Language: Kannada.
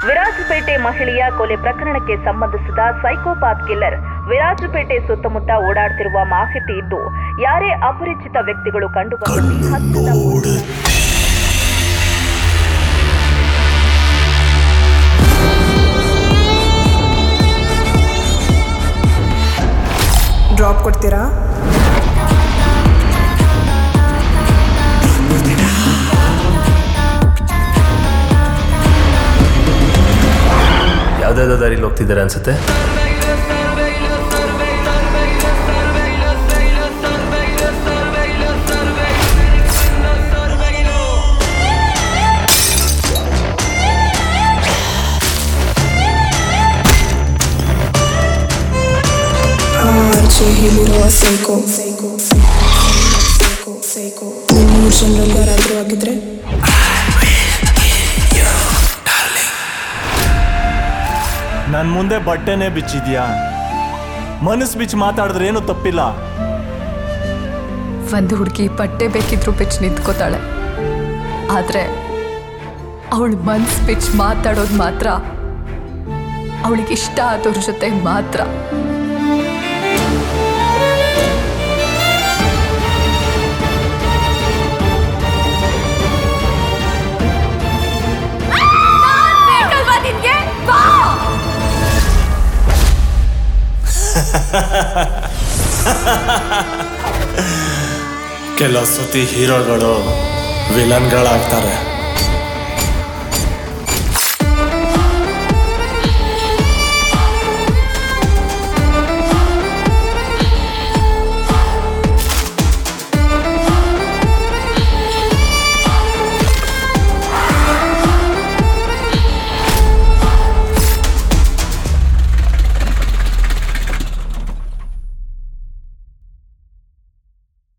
ವಿರಾಜಪೇಟೆ ಮಹಿಳೆಯ ಕೊಲೆ ಪ್ರಕರಣಕ್ಕೆ ಸಂಬಂಧಿಸಿದ ಸೈಕೋಪಾತ್ ಕಿಲ್ಲರ್ ವಿರಾಜಪೇಟೆ ಸುತ್ತಮುತ್ತ ಓಡಾಡ್ತಿರುವ ಮಾಹಿತಿ ಇದ್ದು ಯಾರೇ ಅಪರಿಚಿತ ವ್ಯಕ್ತಿಗಳು ಕಂಡುಬಂದಲ್ಲಿ ಹತ್ತಿರದ ಪೊಲೀಸ್ ಡ್ರಾಪ್ ಕೊಡ್ತೀರಾ ಯಾವ್ದಾವ್ದೋ ದಾರಿಲಿ ಹೋಗ್ತಿದ್ದಾರೆ ಅನ್ಸುತ್ತೆ ಆರ್ಚೆ ಹೇಳಿರುವ ಸೈಕೋ ಸೈಕೋ ಸೈಕೋ ಸೈಕೋ ನೀವು ಮೂರು ಜನರಲ್ಲಿ ಯಾರಾದರೂ ಆಗಿದ್ರೆ ನನ್ನ ಮುಂದೆ ಬಟ್ಟೆನೇ ಬಿಚ್ಚಿದ್ಯಾ ಮನಸ್ಸು ಬಿಚ್ಚಿ ಮಾತಾಡಿದ್ರೆ ಏನು ತಪ್ಪಿಲ್ಲ ಒಂದು ಹುಡುಗಿ ಬಟ್ಟೆ ಬೇಕಿದ್ರು ಬಿಚ್ಚಿ ನಿಂತ್ಕೋತಾಳೆ ಆದರೆ ಅವಳು ಮನ್ಸ್ ಬಿಚ್ಚಿ ಮಾತಾಡೋದು ಮಾತ್ರ ಅವಳಿಗೆ ಇಷ್ಟ ಆದವ್ರ ಜೊತೆ ಮಾತ್ರ ಕೆಲವು ಸತಿ ಹೀರೋಗಳು ವಿಲನ್ಗಳಾಗ್ತಾರೆ